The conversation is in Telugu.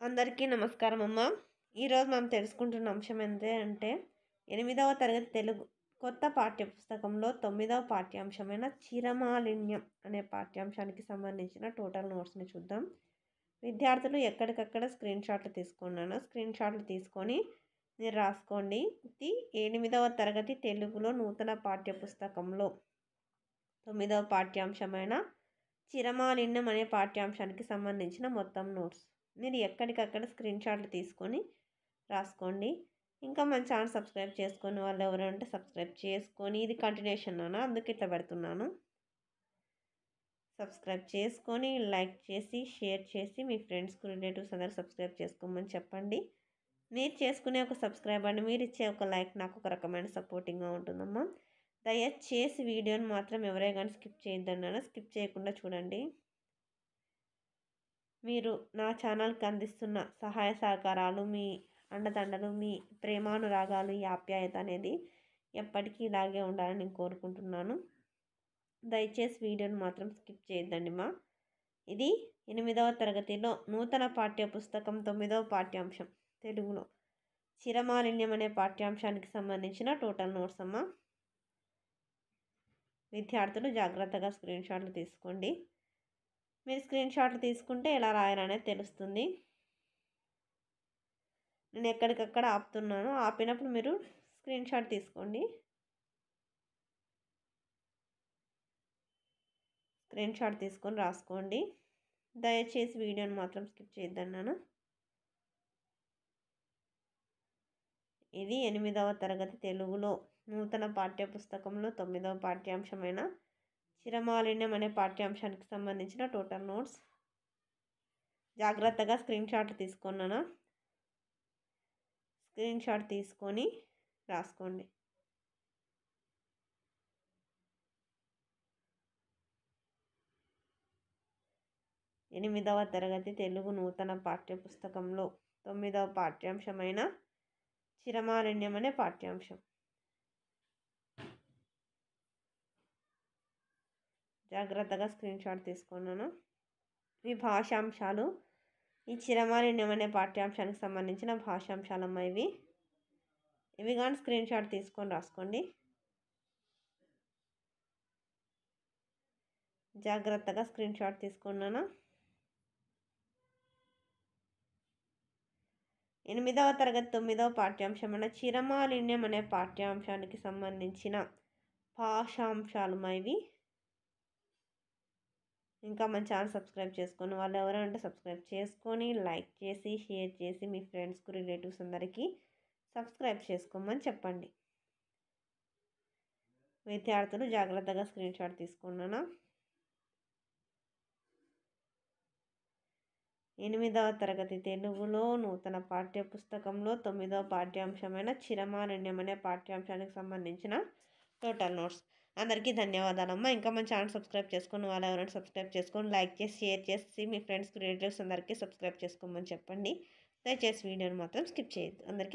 అందరికీ నమస్కారం అమ్మ ఈరోజు మనం తెలుసుకుంటున్న అంశం ఏంటి అంటే ఎనిమిదవ తరగతి తెలుగు కొత్త పాఠ్యపుస్తకంలో తొమ్మిదవ పాఠ్యాంశమైన చిరమాలిన్యం అనే పాఠ్యాంశానికి సంబంధించిన టోటల్ నోట్స్ని చూద్దాం విద్యార్థులు ఎక్కడికక్కడ స్క్రీన్ షాట్లు తీసుకున్నాను స్క్రీన్ షాట్లు తీసుకొని మీరు రాసుకోండి ఇది ఎనిమిదవ తరగతి తెలుగులో నూతన పాఠ్యపుస్తకంలో తొమ్మిదవ పాఠ్యాంశమైన చిరమాలిన్యం అనే పాఠ్యాంశానికి సంబంధించిన మొత్తం నోట్స్ మీరు ఎక్కడికక్కడ స్క్రీన్ షాట్లు తీసుకొని రాసుకోండి ఇంకా మన ఛానల్ సబ్స్క్రైబ్ చేసుకొని వాళ్ళు ఎవరంటే సబ్స్క్రైబ్ చేసుకొని ఇది కంటిన్యూషన్ అన్న అందుకే ఇట్లా పెడుతున్నాను సబ్స్క్రైబ్ చేసుకొని లైక్ చేసి షేర్ చేసి మీ ఫ్రెండ్స్కి రిలేటివ్స్ అందరు సబ్స్క్రైబ్ చేసుకోమని చెప్పండి మీరు చేసుకునే ఒక సబ్స్క్రైబ్ అండి మీరు ఇచ్చే ఒక లైక్ నాకు ఒక రకమైన సపోర్టింగ్గా ఉంటుందమ్మా దయచేసి వీడియోని మాత్రం ఎవరే కానీ స్కిప్ చేయొద్దన్నాను స్కిప్ చేయకుండా చూడండి మీరు నా ఛానల్కి అందిస్తున్న సహాయ సహకారాలు మీ అండదండలు మీ ప్రేమానురాగాలు ఈ ఆప్యాయత అనేది ఎప్పటికీ ఇలాగే ఉండాలని నేను కోరుకుంటున్నాను దయచేసి వీడియోని మాత్రం స్కిప్ చేయొద్దండి మా ఇది ఎనిమిదవ తరగతిలో నూతన పాఠ్యపుస్తకం తొమ్మిదవ పాఠ్యాంశం తెలుగులో చిరమాలిన్యం అనే పాఠ్యాంశానికి సంబంధించిన టోటల్ నోట్స్ అమ్మ విద్యార్థులు జాగ్రత్తగా స్క్రీన్ షాట్లు తీసుకోండి మీరు స్క్రీన్ షాట్లు తీసుకుంటే ఎలా రాయాలనేది తెలుస్తుంది నేను ఎక్కడికక్కడ ఆపుతున్నాను ఆపినప్పుడు మీరు స్క్రీన్ షాట్ తీసుకోండి స్క్రీన్ షాట్ తీసుకొని రాసుకోండి దయచేసి వీడియోని మాత్రం స్కిప్ చేయొద్దన్నాను ఇది ఎనిమిదవ తరగతి తెలుగులో నూతన పాఠ్యపుస్తకంలో తొమ్మిదవ పాఠ్యాంశమైన చిరమాలిన్యం అనే పాఠ్యాంశానికి సంబంధించిన టోటల్ నోట్స్ జాగ్రత్తగా స్క్రీన్ షాట్ తీసుకున్నాను స్క్రీన్ షాట్ తీసుకొని రాసుకోండి ఎనిమిదవ తరగతి తెలుగు నూతన పాఠ్యపుస్తకంలో తొమ్మిదవ పాఠ్యాంశమైన చిరమాలిన్యం అనే పాఠ్యాంశం జాగ్రత్తగా స్క్రీన్ షాట్ తీసుకున్నాను ఈ భాషాంశాలు ఈ చిరమాలిన్యం అనే పాఠ్యాంశానికి సంబంధించిన భాషాంశాలమ్మ ఇవి ఇవి కానీ స్క్రీన్ షాట్ తీసుకొని రాసుకోండి జాగ్రత్తగా స్క్రీన్ షాట్ తీసుకున్నాను ఎనిమిదవ తరగతి తొమ్మిదవ పాఠ్యాంశమైన చిరమాలిన్యం అనే పాఠ్యాంశానికి సంబంధించిన భాషాంశాలు ఇవి ఇంకా మన ఛానల్ సబ్స్క్రైబ్ చేసుకొని వాళ్ళు ఎవరంటే సబ్స్క్రైబ్ చేసుకొని లైక్ చేసి షేర్ చేసి మీ ఫ్రెండ్స్కు రిలేటివ్స్ అందరికీ సబ్స్క్రైబ్ చేసుకోమని చెప్పండి విద్యార్థులు జాగ్రత్తగా స్క్రీన్ షాట్ తీసుకున్నాను ఎనిమిదవ తరగతి తెలుగులో నూతన పాఠ్యపుస్తకంలో తొమ్మిదవ పాఠ్యాంశమైన చిరమారణ్యం అనే పాఠ్యాంశానికి సంబంధించిన టోటల్ నోట్స్ అందరికీ ధన్యవాదాలమ్మా ఇంకా మన ఛానల్ సబ్స్క్రైబ్ చేసుకుని వాళ్ళు ఎవరైనా సబ్స్క్రైబ్ చేసుకొని లైక్ చేసి షేర్ చేసి మీ ఫ్రెండ్స్కి రిలేటివ్స్ అందరికీ సబ్స్క్రైబ్ చేసుకోమని చెప్పండి దయచేసి వీడియోని మాత్రం స్కిప్ చేయొద్దు అందరికీ